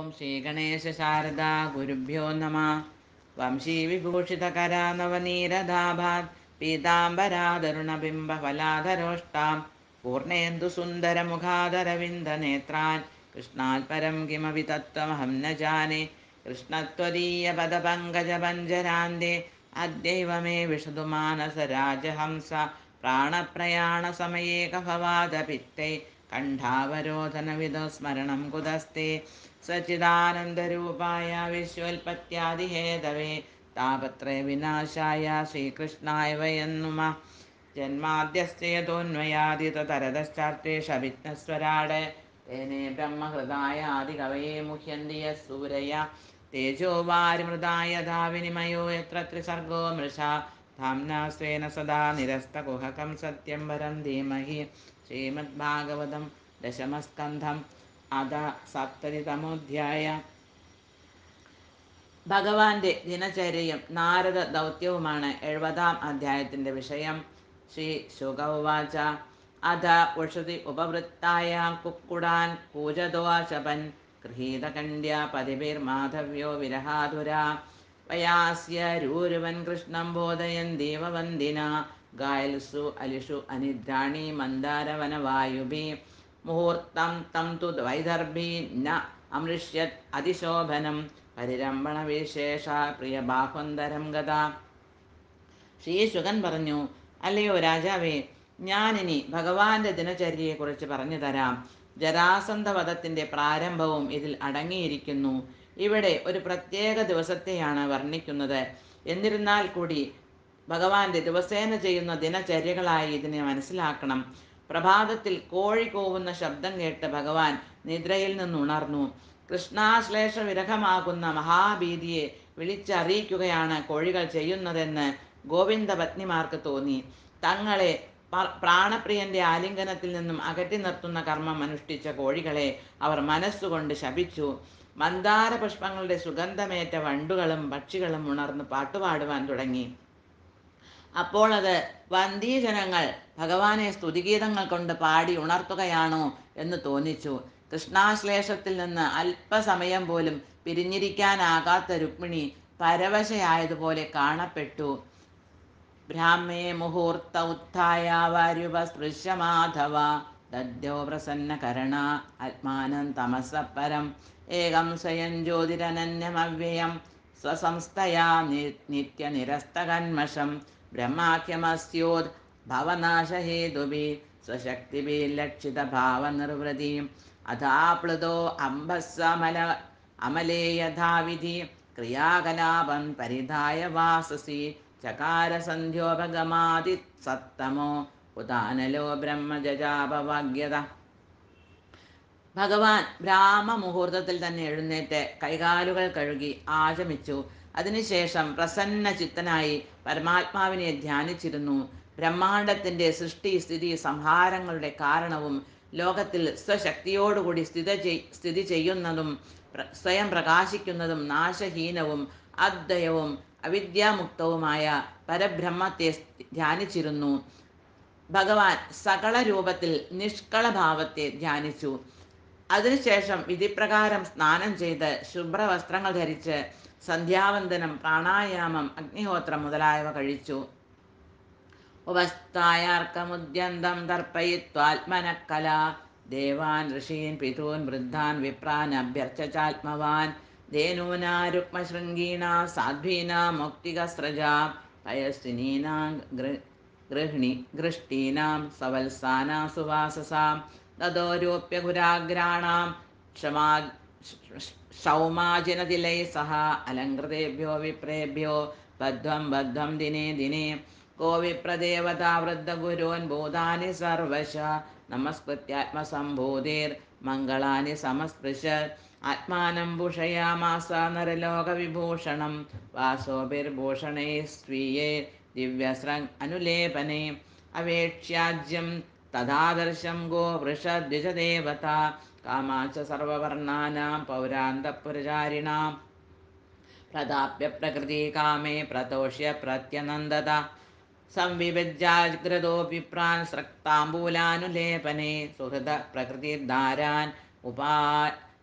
ശ്രീഗണേശ ശാരദ ഗുരുഭ്യോ നമ വംശീവിഭൂഷിതകരാ നവനീരധാഭാത് പീതാംബരാതരുണബിംബഫലാധരോഷ്ടാം പൂർണേന്ദു സുന്ദരമുഖാദരവിന്ദനേത്രാൻ കൃഷ്ണാത് പരം കിമപി തത്വമഹം ന ജാനെ കൃഷ്ണത്വദീയപദപങ്കജപഞ്ജരാന്തെ അദ്യൈവ മേ വിശതു മാനസരാജഹംസ പ്രാണപ്രയാണസമയേ കഫവാദപിത്തൈ കണ്ഠാവരോധനവിധോ സ്മരണം കുതസ്തേ സച്ചിദാനന്ദരൂപായ വിശ്വൽപത്യാദിഹേതവേ താപത്രയ വിനാശായ ശ്രീകൃഷ്ണായ വയം നുമ ജന്മാദ്യസ്യതോന്വയാദിതരതശ്ചാർത്തേഷഭിജ്ഞസ്വരാട് തേനേ ബ്രഹ്മഹൃദായ ആദികവയെ മുഹ്യന്തി യസൂരയ തേജോ വാരിമൃതായ യഥാ വിനിമയോ യത്ര ത്രിസർഗോ മൃഷ ധാംനാ സ്വേന സദാ നിരസ്തകുഹകം സത്യം വരം ധീമഹി ശ്രീമദ്ഭാഗവതം ദശമസ്കന്ധം അധ സപ്തതിതമോധ്യായ ഭഗവാന്റെ ദിനചര്യയും നാരദ ദൗത്യവുമാണ് എഴുപതാം അധ്യായത്തിന്റെ വിഷയം ശ്രീ ശുഗവാച അധ ഉഷതി ഉപവൃത്തായ കുക്കുടാൻ കൂജദോശപൻ ഗൃഹീതകണ്ഡ്യ പതിഭിർമാധവ്യോ വിരഹാതുര വയാസ്യ രൂരുവൻ കൃഷ്ണം ബോധയൻ ദേവവന്ദിന ഗായൽസു അലിഷു അനിദ്രാണി മന്ദാരവനവായുഭി മുഹൂർത്തം തം തു വൈദർഭി ന അമൃഷ്യത് അതിശോഭനം പരിരംഭണവിശേഷ പ്രിയ ബാഹുന്തരം ഗത ശ്രീശുകൻ പറഞ്ഞു അല്ലയോ രാജാവേ ഞാനിനി ഭഗവാന്റെ ദിനചര്യയെക്കുറിച്ച് പറഞ്ഞു തരാം ജരാസന്ധ വധത്തിന്റെ പ്രാരംഭവും ഇതിൽ അടങ്ങിയിരിക്കുന്നു ഇവിടെ ഒരു പ്രത്യേക ദിവസത്തെയാണ് വർണ്ണിക്കുന്നത് എന്നിരുന്നാൽ കൂടി ഭഗവാന്റെ ദിവസേന ചെയ്യുന്ന ദിനചര്യകളായി ഇതിനെ മനസ്സിലാക്കണം പ്രഭാതത്തിൽ കോഴി കൂവുന്ന ശബ്ദം കേട്ട് ഭഗവാൻ നിദ്രയിൽ നിന്നുണർന്നു കൃഷ്ണാശ്ലേഷ വിരഹമാകുന്ന മഹാഭീതിയെ വിളിച്ചറിയിക്കുകയാണ് കോഴികൾ ചെയ്യുന്നതെന്ന് ഗോവിന്ദ പത്നിമാർക്ക് തോന്നി തങ്ങളെ പ്രാണപ്രിയന്റെ ആലിംഗനത്തിൽ നിന്നും അകറ്റി നിർത്തുന്ന കർമ്മം അനുഷ്ഠിച്ച കോഴികളെ അവർ മനസ്സുകൊണ്ട് ശപിച്ചു മന്ദാര പുഷ്പങ്ങളുടെ സുഗന്ധമേറ്റ വണ്ടുകളും പക്ഷികളും ഉണർന്ന് പാട്ടുപാടുവാൻ തുടങ്ങി അപ്പോൾ അത് വന്ദീജനങ്ങൾ ഭഗവാനെ സ്തുതിഗീതങ്ങൾ കൊണ്ട് പാടി ഉണർത്തുകയാണോ എന്ന് തോന്നിച്ചു കൃഷ്ണാശ്ലേഷത്തിൽ നിന്ന് അല്പസമയം പോലും പിരിഞ്ഞിരിക്കാനാകാത്ത രുക്മിണി പരവശയായതുപോലെ കാണപ്പെട്ടു ബ്രാഹ്മേ മുഹൂർത്ത ഉത്ഥായ വാര്യുപസ്പൃശ്യ മാധവ ദദ്യോ പ്രസന്ന കരണ ആത്മാനം തമസ പരം ഏകം സ്വയം ജ്യോതിരനന്യമവ്യയം സ്വസംസ്ഥയാ നിത്യനിരസ്തകന്മഷം ബ്രഹ്മാഖ്യമസ്യോദ് ഭവനാശഹേതുഭി സ്വശക്തിഭിലക്ഷിത ഭാവനിർവൃതിം അഥാപ്ലുതോ അംബസ്സമല അമലേ യഥാവിധി ക്രിയാകലാപം പരിധായ വാസസി ചകാര സന്ധ്യോപഗമാതി സത്തമോ ഉദാനലോ ബ്രഹ്മജജാപവാഗ്യത ഭഗവാൻ ബ്രാഹ്മ മുഹൂർത്തത്തിൽ തന്നെ എഴുന്നേറ്റ് കൈകാലുകൾ കഴുകി ആചമിച്ചു അതിനുശേഷം പ്രസന്ന ചിത്തനായി പരമാത്മാവിനെ ധ്യാനിച്ചിരുന്നു ബ്രഹ്മാണ്ടത്തിന്റെ സൃഷ്ടി സ്ഥിതി സംഹാരങ്ങളുടെ കാരണവും ലോകത്തിൽ സ്വശക്തിയോടുകൂടി സ്ഥിത സ്ഥിതി ചെയ്യുന്നതും സ്വയം പ്രകാശിക്കുന്നതും നാശഹീനവും അദ്വയവും അവിദ്യാമുക്തവുമായ പരബ്രഹ്മത്തെ ധ്യാനിച്ചിരുന്നു ഭഗവാൻ സകള രൂപത്തിൽ നിഷ്കളഭാവത്തെ ധ്യാനിച്ചു അതിനുശേഷം വിധിപ്രകാരം സ്നാനം ചെയ്ത് ശുഭ്രവസ്ത്രങ്ങൾ ധരിച്ച് സന്ധ്യാവന്തനം പ്രാണായാമം അഗ്നിഹോത്രം മുതലായവ കഴിച്ചു ഉപസ്ഥായാർക്കമുദ്യന്തം തർപ്പയിത്വാത്മനക്കല ദേവാൻ ഋഷീൻ പിതൂൻ വൃദ്ധാൻ വിപ്രാൻ അഭ്യർച്ചാത്മവാൻ ധേനൂനാ രുക്മശൃംഗീണ സാധ്വീനാ മൗക്തികസ്രജാ പയസ്വിനീനാം ഗൃഹിണി ഗൃഷ്ടീനാം സവത്സാനാ സുവാസസാം തതോരൂപ്യ ഗുരാഗ്രാണാം ക്ഷമാ ക്ഷൗമാജിനതിലൈ സഹ അലങ്കൃതേഭ്യോ വിപ്രേഭ്യോ ബദ്ധ്വം ബദ്ധ്വം ദിനേ ദിനേ കോ വിപ്രദേവതാ വൃദ്ധഗുരോൻ ഭൂതാനി സർവശ നമസ്കൃത്യാത്മസംഭൂതിർ മംഗളാനി സമസ്പൃശ ആത്മാനം ഭൂഷയാമാസ നരലോകവിഭൂഷണം വാസോഭിർഭൂഷണൈ സ്വീയേ ദിവ്യസ്ര അനുലേപനെ അവേക്ഷ്യാജ്യം തഥാദർശം ഗോ വൃഷദ്വിജദേവത കാമാച്ച സർവവർണാനാം പൗരാന്തപുരചാരിണാം പ്രതാപ്യ പ്രകൃതി കാമേ പ്രതോഷ്യ പ്രത്യനന്ദത സംവിഭജ്യാഗ്രതോ വിപ്രാൻ സ്രക്താംബൂലാനുലേപനെ സുഹൃത പ്രകൃതിർധാരാൻ ഉപാ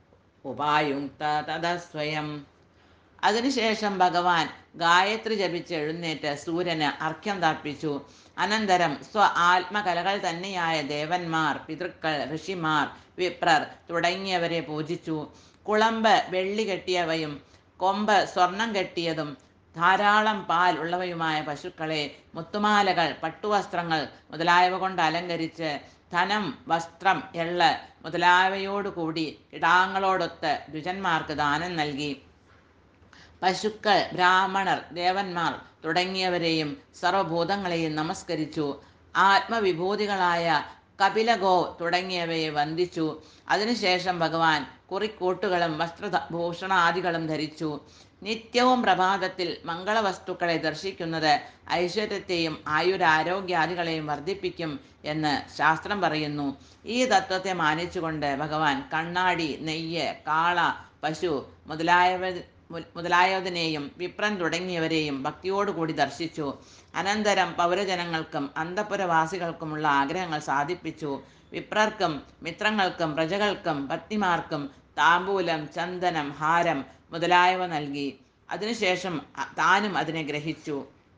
ഉപായുക്ത തഥ സ്വയം അതിനുശേഷം ഭഗവാൻ ഗായത്രി ജപിച്ച് എഴുന്നേറ്റ് സൂര്യന് അർഘ്യം തർപ്പിച്ചു അനന്തരം സ്വ ആത്മകലകൾ തന്നെയായ ദേവന്മാർ പിതൃക്കൾ ഋഷിമാർ വിപ്രർ തുടങ്ങിയവരെ പൂജിച്ചു കുളമ്പ് വെള്ളി കെട്ടിയവയും കൊമ്പ് സ്വർണം കെട്ടിയതും ധാരാളം പാൽ ഉള്ളവയുമായ പശുക്കളെ മുത്തുമാലകൾ പട്ടുവസ്ത്രങ്ങൾ മുതലായവ കൊണ്ട് അലങ്കരിച്ച് ധനം വസ്ത്രം എള്ള് മുതലായവയോടുകൂടി ഇടാങ്ങളോടൊത്ത് ദ്വിജന്മാർക്ക് ദാനം നൽകി പശുക്കൾ ബ്രാഹ്മണർ ദേവന്മാർ തുടങ്ങിയവരെയും സർവഭൂതങ്ങളെയും നമസ്കരിച്ചു ആത്മവിഭൂതികളായ കപിലഗോ തുടങ്ങിയവയെ വന്ദിച്ചു അതിനുശേഷം ഭഗവാൻ കുറിക്കൂട്ടുകളും വസ്ത്രഭൂഷണാദികളും ധരിച്ചു നിത്യവും പ്രഭാതത്തിൽ മംഗളവസ്തുക്കളെ ദർശിക്കുന്നത് ഐശ്വര്യത്തെയും ആയുരാരോഗ്യാദികളെയും വർദ്ധിപ്പിക്കും എന്ന് ശാസ്ത്രം പറയുന്നു ഈ തത്വത്തെ മാനിച്ചുകൊണ്ട് ഭഗവാൻ കണ്ണാടി നെയ്യ് കാള പശു മുതലായവ മുതലായതിനെയും വിപ്രൻ തുടങ്ങിയവരെയും ഭക്തിയോടുകൂടി ദർശിച്ചു അനന്തരം പൗരജനങ്ങൾക്കും അന്തപുരവാസികൾക്കുമുള്ള ആഗ്രഹങ്ങൾ സാധിപ്പിച്ചു വിപ്രർക്കും മിത്രങ്ങൾക്കും പ്രജകൾക്കും പത്നിമാർക്കും താമ്പൂലം ചന്ദനം ഹാരം മുതലായവ നൽകി അതിനുശേഷം താനും അതിനെ ഗ്രഹിച്ചു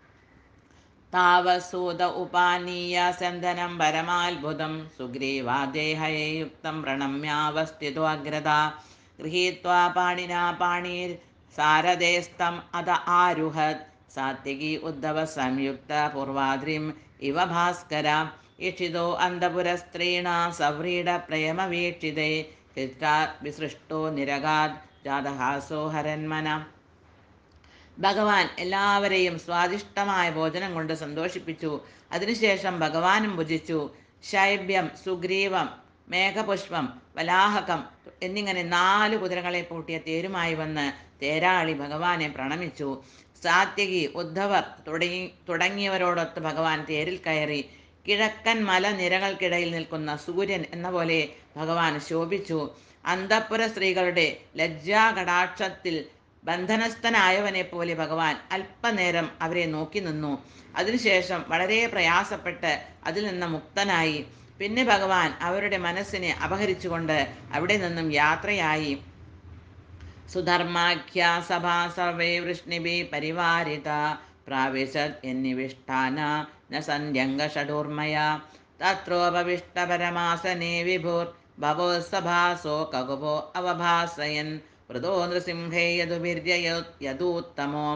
താവസൂത ഉപാനീയ സന്തനം പരമാത്ഭുതം സുഗ്രീവാദേഹയുക്തം പ്രണമ്യാവസ്ഥിതോ അഗ്രത ഗൃഹീത്വാ പാണിനാ പാണീർ സാരഥേസ്തം അത ആരുഹത് സാത്വികി ഉദ്ധവ സംയുക്ത പൂർവാദ്രിം ഇവ ഭാസ്കര ഇക്ഷിതോ അന്തപുരസ്ത്രീണ സവ്രീഡ പ്രേമവീക്ഷിതേ ഹിഷ്ടാത് വിസൃഷ്ടോ നിരകാത് ജാതഹാസോ ഹരന്മന ഭഗവാൻ എല്ലാവരെയും സ്വാദിഷ്ടമായ ഭോജനം കൊണ്ട് സന്തോഷിപ്പിച്ചു അതിനുശേഷം ഭഗവാനും ഭുജിച്ചു ശൈബ്യം സുഗ്രീവം മേഘപുഷ്പം വലാഹകം എന്നിങ്ങനെ നാല് കുതിരകളെ പൂട്ടിയ തേരുമായി വന്ന് തേരാളി ഭഗവാനെ പ്രണമിച്ചു സാത്യകി ഉദ്ധവർ തുടങ്ങി തുടങ്ങിയവരോടൊത്ത് ഭഗവാൻ തേരിൽ കയറി കിഴക്കൻ മലനിരകൾക്കിടയിൽ നിൽക്കുന്ന സൂര്യൻ എന്ന പോലെ ഭഗവാൻ ശോഭിച്ചു അന്തപ്പുര സ്ത്രീകളുടെ ലജ്ജാകടാക്ഷത്തിൽ ബന്ധനസ്ഥനായവനെ പോലെ ഭഗവാൻ അല്പനേരം അവരെ നോക്കി നിന്നു അതിനുശേഷം വളരെ പ്രയാസപ്പെട്ട് അതിൽ നിന്ന് മുക്തനായി പിന്നെ ഭഗവാൻ അവരുടെ മനസ്സിനെ അപഹരിച്ചുകൊണ്ട് അവിടെ നിന്നും യാത്രയായി സുധർമാഖ്യ സഭാ സർവേ വൃഷ്ണിഭി പരിവാരിത പ്രാവിശത് എന്നിവിഷ്ടാന ന സന്ധ്യംഗ ഷഡൂർമയ തത്രോപവിഷ്ടപരമാസനേ വിഭുർ ഭവോത്സഭാസോ കകുപോ അവഭാസയൻ വൃതോ നൃസിംഹേ യദുഭിര്യ യദൂത്തമോ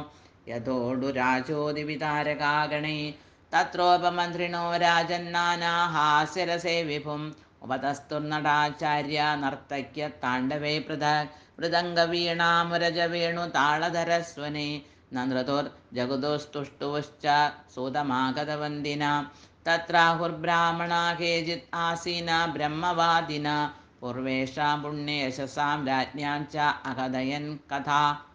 യഥോഡുരാജോദിവിതാരകാഗണേ തത്രോപമന്ത്രിണോ രാജന്നാനാഹാസ്യരസേ വിഭും ഉപതസ്തുർനടാചാര്യ നർത്തക്യ താണ്ഡവേ പൃഥക് മൃദംഗവീണാമുരജവേണു താളധരസ്വനെ നൃതുർ ജഗദോസ്തുഷ്ടുശ്ച സൂതമാഗതവന്ദിന തത്രാഹുർബ്രാഹ്മണാ കേചിത് ആസീന ബ്രഹ്മവാദിന പൂർവേഷാം പുണ്യേശസാം രാജ്ഞാം ച അഹദയൻ കഥ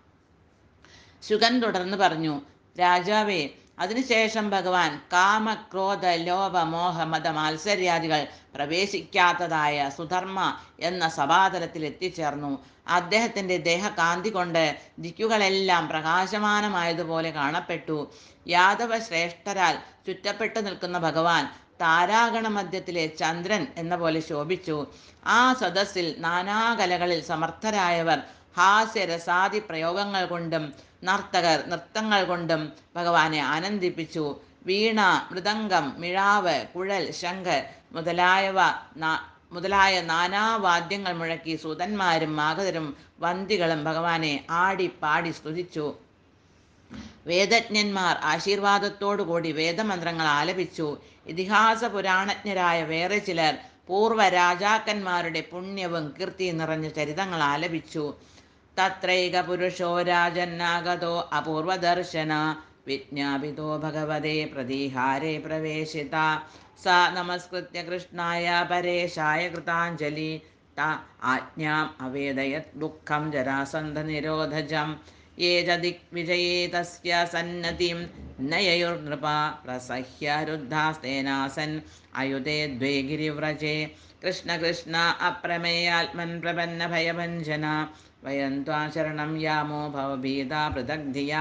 ശുഗൻ തുടർന്ന് പറഞ്ഞു രാജാവേ അതിനുശേഷം ഭഗവാൻ കാമ ക്രോധ ലോഭ മോഹ മത മാത്സര്യാദികൾ പ്രവേശിക്കാത്തതായ സുധർമ്മ എന്ന സഭാതലത്തിൽ എത്തിച്ചേർന്നു അദ്ദേഹത്തിൻ്റെ ദേഹകാന്തി കൊണ്ട് ദിക്കുകളെല്ലാം പ്രകാശമാനമായതുപോലെ കാണപ്പെട്ടു യാദവ ശ്രേഷ്ഠരാൽ ചുറ്റപ്പെട്ടു നിൽക്കുന്ന ഭഗവാൻ താരാഗണ മധ്യത്തിലെ ചന്ദ്രൻ എന്ന പോലെ ശോഭിച്ചു ആ സദസ്സിൽ നാനാകലകളിൽ സമർത്ഥരായവർ ഹാസ്യരസാദി പ്രയോഗങ്ങൾ കൊണ്ടും നർത്തകർ നൃത്തങ്ങൾ കൊണ്ടും ഭഗവാനെ ആനന്ദിപ്പിച്ചു വീണ മൃദംഗം മിഴാവ് കുഴൽ ശംഖ് മുതലായവ നാ- മുതലായ നാനാവാദ്യങ്ങൾ മുഴക്കി സുതന്മാരും മാഗതരും വന്തികളും ഭഗവാനെ ആടി പാടി സ്തുതിച്ചു വേദജ്ഞന്മാർ ആശീർവാദത്തോടുകൂടി വേദമന്ത്രങ്ങൾ ആലപിച്ചു ഇതിഹാസ പുരാണജ്ഞരായ വേറെ ചിലർ പൂർവ്വ രാജാക്കന്മാരുടെ പുണ്യവും കീർത്തിയും നിറഞ്ഞ ചരിതങ്ങൾ ആലപിച്ചു തത്രൈക പുരുഷോ രാജന്നാഗതോ അപൂർവദർശന വിജ്ഞാപിതോ ഭഗവതേ പ്രതിഹാരേ പ്രവേശിത സ നമസ്കൃത്യ കൃഷ്ണായ പരേശായ കൃതാഞ്ജലി ത ആജ്ഞാം അവേദയത് ദുഃഖം ജരാസന്ധ നിരോധജം യേ ച ദിഗ്വിജയേ തസ്യ സന്നതിം നയയുർനൃപ പ്രസഹ്യ രുദ്ധാസ്തേനാസൻ അയുധേ ദ്വേ ഗിരിവ്രജേ കൃഷ്ണ കൃഷ്ണ അപ്രമേയാത്മൻ പ്രപന്ന ഭയഭഞ്ജന വയം ത്വാ ശരണം യാമോ ഭവഭീത പൃഥഗ്ധിയ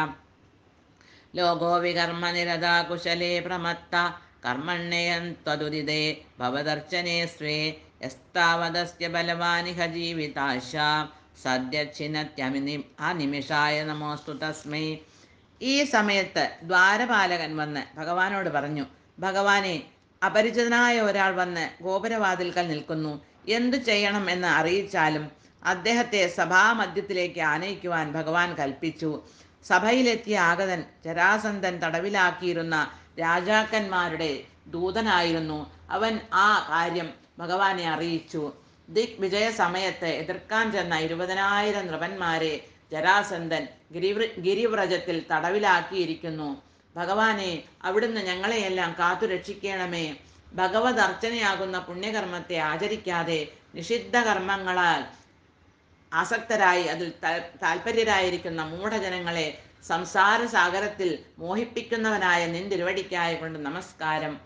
ലോകോ വികർമ്മ നിരതാ കുശലേ പ്രമത്ത കർമ്മണ്യയൻ ത്വതുദിതേ ഭവദർച്ചനേ സ്വേ യസ്താവതസ്യ ബലവാനിഹ ജീവിതാശ സദ്യച്ഛിന്നത്യമിനി ആ നിമിഷായ നമോസ്തു തസ്മൈ ഈ സമയത്ത് ദ്വാരപാലകൻ വന്ന് ഭഗവാനോട് പറഞ്ഞു ഭഗവാനെ അപരിചിതനായ ഒരാൾ വന്ന് ഗോപുരവാതിൽക്കൽ നിൽക്കുന്നു എന്തു ചെയ്യണം എന്ന് അറിയിച്ചാലും അദ്ദേഹത്തെ സഭാമധ്യത്തിലേക്ക് ആനയിക്കുവാൻ ഭഗവാൻ കൽപ്പിച്ചു സഭയിലെത്തിയ ആഗതൻ ജരാസന്ധൻ തടവിലാക്കിയിരുന്ന രാജാക്കന്മാരുടെ ദൂതനായിരുന്നു അവൻ ആ കാര്യം ഭഗവാനെ അറിയിച്ചു ദിക് വിജയ സമയത്ത് എതിർക്കാൻ ചെന്ന ഇരുപതിനായിരം നൃപന്മാരെ ജരാസന്ധൻ ഗിരിവ്ര ഗിരിവ്രജത്തിൽ തടവിലാക്കിയിരിക്കുന്നു ഭഗവാനെ അവിടുന്ന് ഞങ്ങളെയെല്ലാം കാത്തു രക്ഷിക്കണമേ ഭഗവത് അർച്ചനയാകുന്ന പുണ്യകർമ്മത്തെ ആചരിക്കാതെ നിഷിദ്ധ കർമ്മങ്ങളാൽ ആസക്തരായി അതിൽ താൽ- താല്പര്യരായിരിക്കുന്ന മൂഢജനങ്ങളെ സംസാര സാഗരത്തിൽ മോഹിപ്പിക്കുന്നവനായ നിന്തിരുവടിക്കായ കൊണ്ട് നമസ്കാരം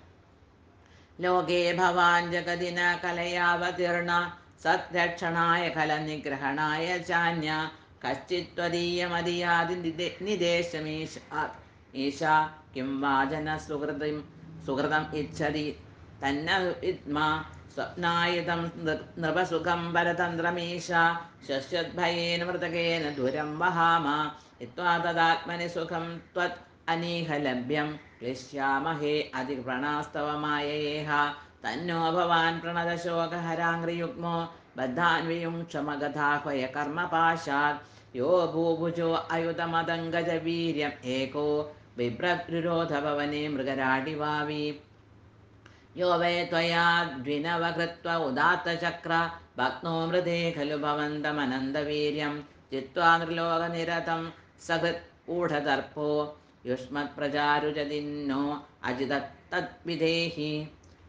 ലോകേ ഭവാൻ ജഗതിന കലയാവതീർണ സത്രക്ഷണായ കലനിഗ്രഹണായ ചാന്യ കശ്ചിത്വദീയമതിയാതി നിദേശമീശ ഈശ കിം വാചന സുഹൃതം സുഹൃതം ഇച്ഛതി തന്ന വിദ്മ സ്വപ്നായുധം നൃപസുഖം പരതന്ത്രമീശ ശശ്വദ്ഭയേന മൃതകേന ദുരം വഹാമ യത്വാ തദാത്മനി സുഖം ത്വത് അനീഹലഭ്യം ക്ലിശ്യാമഹേ അതിപ്രണാസ്തവമായേഹ തന്നോ ഭവാൻ പ്രണതശോകഹരാംഗ്രിയുഗ്മോ ബദ്ധാൻവിയുക്ഷമഗതാഹ്വയ കർമ്മപാശാത് യോ ഭൂഭുജോ അയുധമദങ്കജ വീര്യം ഏകോ ബിഭ്രദ്രുരോധഭവനെ മൃഗരാടിവാവി യോ വേ त्वया द्विनवकृत्व उदात्तचक्र भक्नो मृदे खलु भवन्तमनन्दवीर्यं चित्वा नृलोकनिरतं सकृत् ऊढदर्पो युष्मत्प्रजारुजदिन्नो അജിതത്തദ്വിധേഹി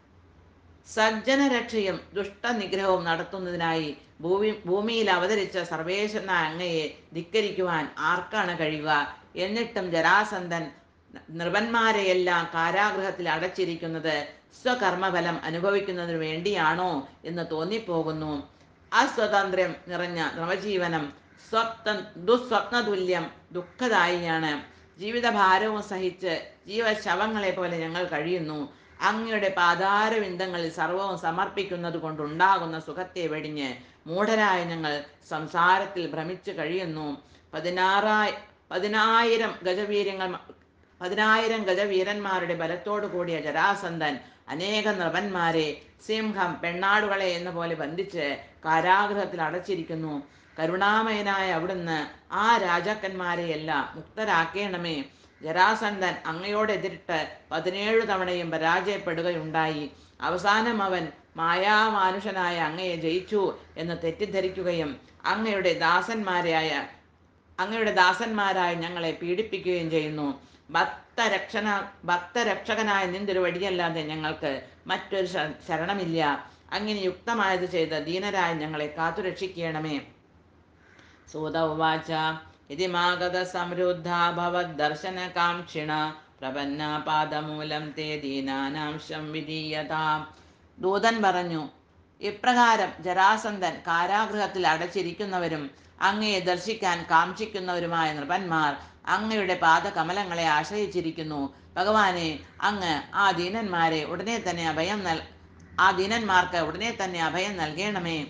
സജ്ജനരക്ഷയും ദുഷ്ടനിഗ്രഹവും നടത്തുന്നതിനായി ഭൂമി ഭൂമിയിൽ അവതരിച്ച സർവേശ്വരന അങ്ങയെ ധിക്കരിക്കുവാൻ ആർക്കാണ് കഴിയുക എന്നിട്ടും ജരാസന്ധൻ നൃപന്മാരെയെല്ലാം കാരാഗൃഹത്തിൽ അടച്ചിരിക്കുന്നത് സ്വകർമ്മഫലം അനുഭവിക്കുന്നതിനു വേണ്ടിയാണോ എന്ന് തോന്നിപ്പോകുന്നു അസ്വതന്ത്ര്യം നിറഞ്ഞ നവജീവനം സ്വപ്ന ദുസ്വപ്നതുല്യം ദുഃഖദായിയാണ് ജീവിതഭാരവും സഹിച്ച് ജീവശവങ്ങളെ പോലെ ഞങ്ങൾ കഴിയുന്നു അങ്ങയുടെ പാതാരവിന്ദങ്ങളിൽ സർവവും സമർപ്പിക്കുന്നത് കൊണ്ടുണ്ടാകുന്ന സുഖത്തെ വെടിഞ്ഞ് മൂഢരായ ഞങ്ങൾ സംസാരത്തിൽ ഭ്രമിച്ചു കഴിയുന്നു പതിനാറായി പതിനായിരം ഗജവീര്യങ്ങൾ പതിനായിരം ഗജവീരന്മാരുടെ ബലത്തോടു കൂടിയ ജരാസന്ധൻ അനേക നൃപന്മാരെ സിംഹം പെണ്ണാടുകളെ എന്ന പോലെ ബന്ധിച്ച് കാരാഗൃഹത്തിൽ അടച്ചിരിക്കുന്നു കരുണാമയനായ അവിടുന്ന് ആ രാജാക്കന്മാരെയെല്ലാം മുക്തരാക്കേണമേ ജരാസന്ധൻ അങ്ങയോടെതിരിട്ട് പതിനേഴു തവണയും പരാജയപ്പെടുകയുണ്ടായി അവസാനം അവൻ മായാമാനുഷനായ അങ്ങയെ ജയിച്ചു എന്ന് തെറ്റിദ്ധരിക്കുകയും അങ്ങയുടെ ദാസന്മാരായ അങ്ങയുടെ ദാസന്മാരായ ഞങ്ങളെ പീഡിപ്പിക്കുകയും ചെയ്യുന്നു ഭക്തരക്ഷണ ഭക്തരക്ഷകനായ നിന്തിരുവടിയല്ലാതെ ഞങ്ങൾക്ക് മറ്റൊരു ശ- ശരണമില്ല അങ്ങനെ യുക്തമായത് ചെയ്ത് ദീനരായ ഞങ്ങളെ കാത്തുരക്ഷിക്കണമേ സൂത ഉവാച ഇതി മാഗത സമൃദ്ധ ഭവദ്ദർശനകാംക്ഷിണ പ്രപന്ന പാദമൂലം തേ ദീനാനാംശം വിധീയതാം ദൂതൻ പറഞ്ഞു ഇപ്രകാരം ജരാസന്ധൻ കാരാഗൃഹത്തിൽ അടച്ചിരിക്കുന്നവരും അങ്ങയെ ദർശിക്കാൻ കാംക്ഷിക്കുന്നവരുമായ നൃപന്മാർ അങ്ങയുടെ പാദകമലങ്ങളെ ആശ്രയിച്ചിരിക്കുന്നു ഭഗവാനെ അങ്ങ് ആ ദീനന്മാരെ ഉടനെ തന്നെ അഭയം നൽ ആ ദീനന്മാർക്ക് ഉടനെ തന്നെ അഭയം നൽകണമേ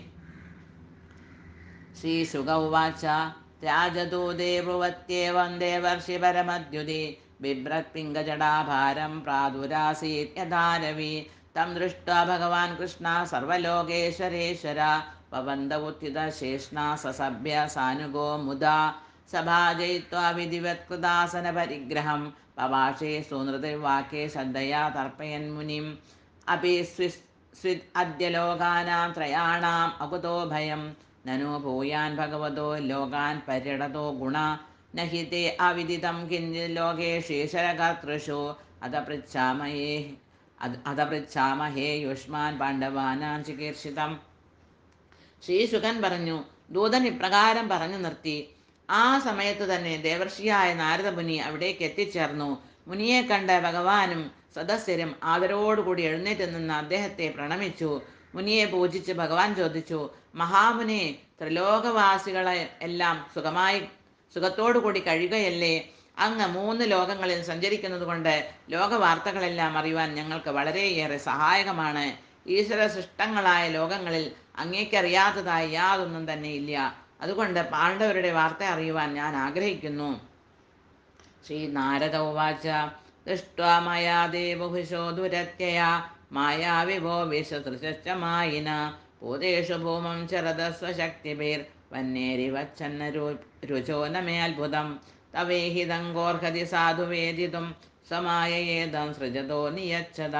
ശ്രീശുക ഉവാച രാജദൂതേ ബ്രുവത്യേവം ദേവർഷി പരമദ്യുതി ബിഭ്രത് പിംഗജടാഭാരം പ്രാദുരാസീത് യഥാരവി തം ദൃഷ്ട്വാ ഭഗവാൻ കൃഷ്ണ സർവലോകേശ്വരേശ്വര പവന്തവുത്ഥിതശേഷ്ണ സസഭ്യ സാനുഗോ മുദാ സഭാജയിത്വാ വിധിവത്കൃതാസന പരിഗ്രഹം പവാഷേ സുനൃതിർവാക്യേ ശ്രദ്ധയാ തർപ്പയൻ മുനിം അപി സ്വിസ് സ്വിത് അദ്യ ലോകാനാം ത്രയാണാം അകുതോ ഭയം നനു ഭൂയാൻ ഭഗവതോ ലോകാൻ പര്യടതോ ഗുണ നഹി തേ അവിദിതം കിഞ്ചിത് ലോകേഷീശ്വരകർത്തൃഷു അത പൃച്ഛാമയേ അത- അത പൃച്ഛാമഹേ യുഷ്മാൻ പാണ്ഡവാനാം ചികീർഷിതം ശ്രീശുഖൻ പറഞ്ഞു ദൂതൻ ഇപ്രകാരം പറഞ്ഞു നിർത്തി ആ സമയത്ത് തന്നെ ദേവർഷിയായ നാരദമുനി അവിടേക്ക് എത്തിച്ചേർന്നു മുനിയെ കണ്ട ഭഗവാനും സദസ്യരും ആദരവോടുകൂടി എഴുന്നേറ്റ് നിന്ന് അദ്ദേഹത്തെ പ്രണമിച്ചു മുനിയെ പൂജിച്ച് ഭഗവാൻ ചോദിച്ചു മഹാമുനെ ത്രിലോകവാസികളെ എല്ലാം സുഖമായി സുഖത്തോടുകൂടി കഴിയുകയല്ലേ അങ്ങ് മൂന്ന് ലോകങ്ങളിൽ സഞ്ചരിക്കുന്നത് കൊണ്ട് ലോകവാർത്തകളെല്ലാം അറിയുവാൻ ഞങ്ങൾക്ക് വളരെയേറെ സഹായകമാണ് ഈശ്വര സൃഷ്ടങ്ങളായ ലോകങ്ങളിൽ അങ്ങേക്കറിയാത്തതായി യാതൊന്നും തന്നെ ഇല്ല അതുകൊണ്ട് പാണ്ഡവരുടെ വാർത്ത അറിയുവാൻ ഞാൻ ആഗ്രഹിക്കുന്നു ശ്രീനാരദ ഉവാച ദൃഷ്ട്വാ മയാ ദേവഭുശോ ദുരത്യയ മായാവിഭോ വിശതൃശ്ച മായിന ഭൂതേഷു ഭൂമം ചരതസ്വശക്തിഭിർ വന്നേരിവച്ഛന്ന രുചോ ന മേ അത്ഭുതം തവേഹിതങ്കോർഹതി സാധു വേദിതും സമായയേദം സൃജതോ നിയച്ഛത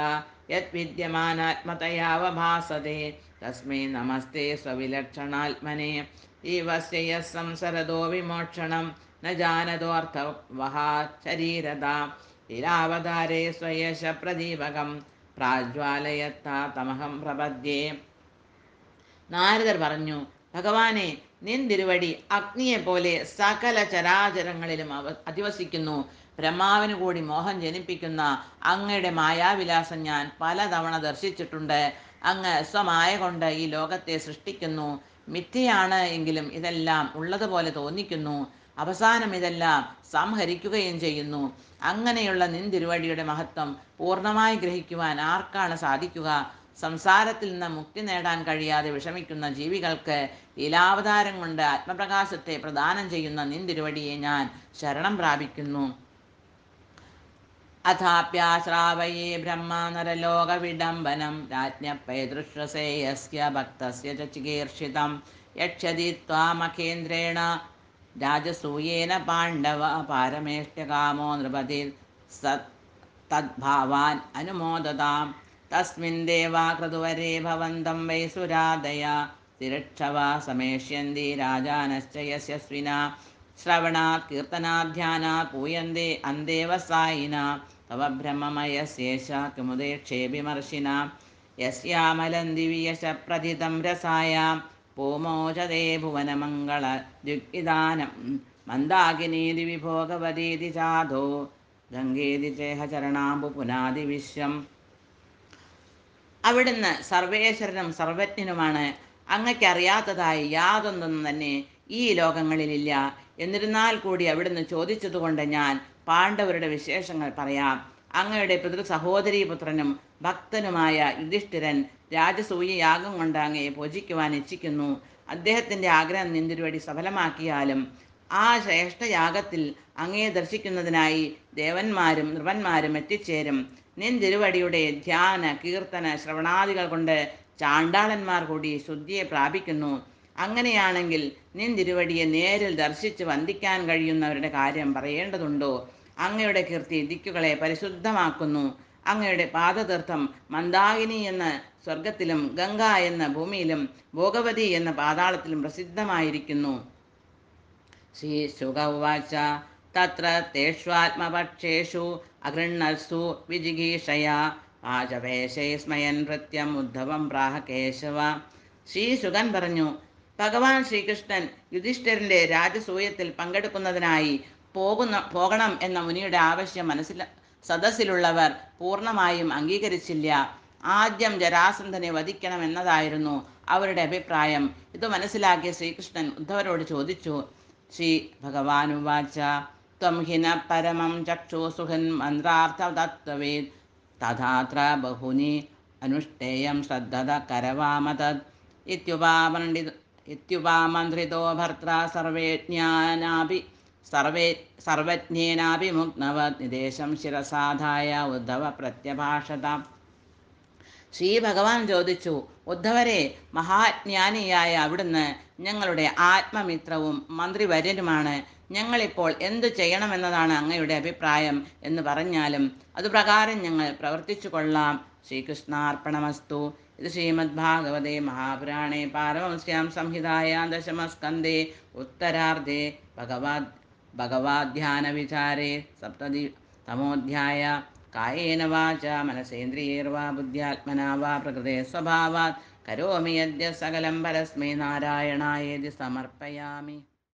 യദ്വിദ്യമാനാത്മതയാവഭാസത്തെ തസ്മൈ നമസ്തേ സ്വവിലക്ഷണാത്മനെ ജീവസ്യ യः സംസരതോ വിമോക്ഷണം ന ജാനതോർത്ഥവഹാ ശരീരത ലീലാവതാരേ സ്വയശ പ്രദീപകം പ്രാജ്വാലയത്താ തമഹം പ്രപദ്യേ നാരദർ പറഞ്ഞു ഭഗവാനെ നിൻ തിരുവടി അഗ്നിയെപ്പോലെ സകല ചരാചരങ്ങളിലും അവ അധിവസിക്കുന്നു ബ്രഹ്മാവിന് കൂടി മോഹം ജനിപ്പിക്കുന്ന അങ്ങയുടെ മായാവിലാസം ഞാൻ പലതവണ ദർശിച്ചിട്ടുണ്ട് അങ്ങ് സ്വമായ കൊണ്ട് ഈ ലോകത്തെ സൃഷ്ടിക്കുന്നു മിഥ്യയാണ് എങ്കിലും ഇതെല്ലാം ഉള്ളതുപോലെ തോന്നിക്കുന്നു അവസാനം ഇതെല്ലാം സംഹരിക്കുകയും ചെയ്യുന്നു അങ്ങനെയുള്ള നിൻ തിരുവടിയുടെ മഹത്വം പൂർണ്ണമായി ഗ്രഹിക്കുവാൻ ആർക്കാണ് സാധിക്കുക സംസാരത്തിൽ നിന്ന് മുക്തി നേടാൻ കഴിയാതെ വിഷമിക്കുന്ന ജീവികൾക്ക് ലീലാവതാരം കൊണ്ട് ആത്മപ്രകാശത്തെ പ്രദാനം ചെയ്യുന്ന നിൻ തിരുവടിയെ ഞാൻ ശരണം പ്രാപിക്കുന്നു അഥാപ്യാശ്രാവയേ ബ്രഹ്മ നരലോകവിഡംബനം രാജ്ഞപൈതൃശ്വസേയസ്യ ഭക്തസ്യ ച ചികീർഷിതം യക്ഷതി ത്വാമഖേന്ദ്രേണ രാജസൂയേന പാണ്ഡവ പാരമേഷ്ട്യകാമോ നൃപതി സ തദ്ഭാവാൻ അനുമോദതാം തസ്മിൻ ദേവാ ക്രതുവരേ ഭവന്തം വൈ സുരാദയ തിരക്ഷവ സമേഷ്യന്തി രാജാനശ്ച യശസ്വിന ശ്രവണാത് കീർത്തനാധ്യാനാത് പൂയന്തേ അന്തേവസായിന തവ ബ്രഹ്മമയസ്യേഷ കിമുദേക്ഷേഭിമർശിന യസ്യാമലന്തി വിയശപ്രഥിതം രസായാം പൂമോചതേ ഭുവനമംഗള ദ്യുഗ്വിധാനം മന്ദാകിനീതി വിഭോഗവതീതി ചാധോ ഗംഗേതി ചേഹ ചരണാംബു പുനാതി വിശ്വം അവിടുന്ന് സർവേശ്വരനും സർവജ്ഞനുമാണ് അങ്ങയ്ക്കറിയാത്തതായി യാതൊന്നും തന്നെ ഈ ലോകങ്ങളിലില്ല എന്നിരുന്നാൽ കൂടി അവിടുന്ന് ചോദിച്ചതുകൊണ്ട് ഞാൻ പാണ്ഡവരുടെ വിശേഷങ്ങൾ പറയാം അങ്ങയുടെ പിതൃ സഹോദരീ പുത്രനും ഭക്തനുമായ യുധിഷ്ഠിരൻ രാജസൂയ യാഗം കൊണ്ട് അങ്ങയെ പൂജിക്കുവാൻ ഇച്ഛിക്കുന്നു അദ്ദേഹത്തിൻ്റെ ആഗ്രഹം നിന്തിരുവടി സഫലമാക്കിയാലും ആ ശ്രേഷ്ഠയാഗത്തിൽ അങ്ങയെ ദർശിക്കുന്നതിനായി ദേവന്മാരും നൃപന്മാരും എത്തിച്ചേരും നിൻ തിരുവടിയുടെ ധ്യാന കീർത്തന ശ്രവണാദികൾ കൊണ്ട് ചാണ്ടാളന്മാർ കൂടി ശുദ്ധിയെ പ്രാപിക്കുന്നു അങ്ങനെയാണെങ്കിൽ നിൻ തിരുവടിയെ നേരിൽ ദർശിച്ച് വന്ദിക്കാൻ കഴിയുന്നവരുടെ കാര്യം പറയേണ്ടതുണ്ടോ അങ്ങയുടെ കീർത്തി ദിക്കുകളെ പരിശുദ്ധമാക്കുന്നു അങ്ങയുടെ പാദതീർത്ഥം മന്ദാകിനി എന്ന സ്വർഗത്തിലും ഗംഗ എന്ന ഭൂമിയിലും ഭോഗവതി എന്ന പാതാളത്തിലും പ്രസിദ്ധമായിരിക്കുന്നു ശ്രീ ശുക ഉവാച തത്ര തേഷ്വാത്മപക്ഷേഷു അഗൃണ്ണത്സു വിജിഗീഷയാ പാചവേശൈ സ്മയൻ നൃത്യം ഉദ്ധവം പ്രാഹ കേശവ ശ്രീ ശുഗൻ പറഞ്ഞു ഭഗവാൻ ശ്രീകൃഷ്ണൻ യുധിഷ്ഠിരന്റെ രാജസൂയത്തിൽ പങ്കെടുക്കുന്നതിനായി പോകുന്ന പോകണം എന്ന മുനിയുടെ ആവശ്യം മനസ്സിൽ സദസ്സിലുള്ളവർ പൂർണ്ണമായും അംഗീകരിച്ചില്ല ആദ്യം ജരാസന്ധനെ വധിക്കണം എന്നതായിരുന്നു അവരുടെ അഭിപ്രായം ഇത് മനസ്സിലാക്കിയ ശ്രീകൃഷ്ണൻ ഉദ്ധവരോട് ചോദിച്ചു ശ്രീ ഭഗവാനുവാച ത്വം ഹിന പരമം ചക്ഷുസുഹൻ മന്ത്രാർത്ഥതത്വവേദ് തഥാത്ര ബഹുനി അനുഷ്ഠേയം ശ്രദ്ധത കരവാമ തത് ഇത്യുപാമണ്ഡിത ഇത്യുപാമന്ത്രിതോ ഭർത്ര സർവേജ്ഞാനാപി സർവേ സർവജ്ഞേനാപി മുഗ്നവത് നിദേശം ശിരസാധായ ഉദ്ധവ പ്രത്യഭാഷത ശ്രീ ഭഗവാൻ ചോദിച്ചു ഉദ്ധവരെ മഹാജ്ഞാനിയായ അവിടുന്ന് ഞങ്ങളുടെ ആത്മമിത്രവും മന്ത്രിവര്യനുമാണ് ഞങ്ങളിപ്പോൾ എന്തു ചെയ്യണമെന്നതാണ് അങ്ങയുടെ അഭിപ്രായം എന്ന് പറഞ്ഞാലും അതുപ്രകാരം ഞങ്ങൾ പ്രവർത്തിച്ചു കൊള്ളാം ശ്രീകൃഷ്ണാർപ്പണമസ്തു ഇത് ശ്രീമദ് ഭാഗവതേ മഹാപുരാണേ പാരമംസ്യാം സംഹിതായാം ദശമസ്കന്ധേ ഉത്തരാർദ്ധേ ഭഗവത് ഭഗവാധ്യാനവിചാരേ സപ്തതി തമോധ്യായ കായേന വാച മനസേന്ദ്രിയേർവാ ബുദ്ധ്യാത്മനാ വാ പ്രകൃതേ സ്വഭാവാത് കരോമി യദ്യ സകലം പരസ്മൈ നാരായണായേതി സമർപ്പയാമി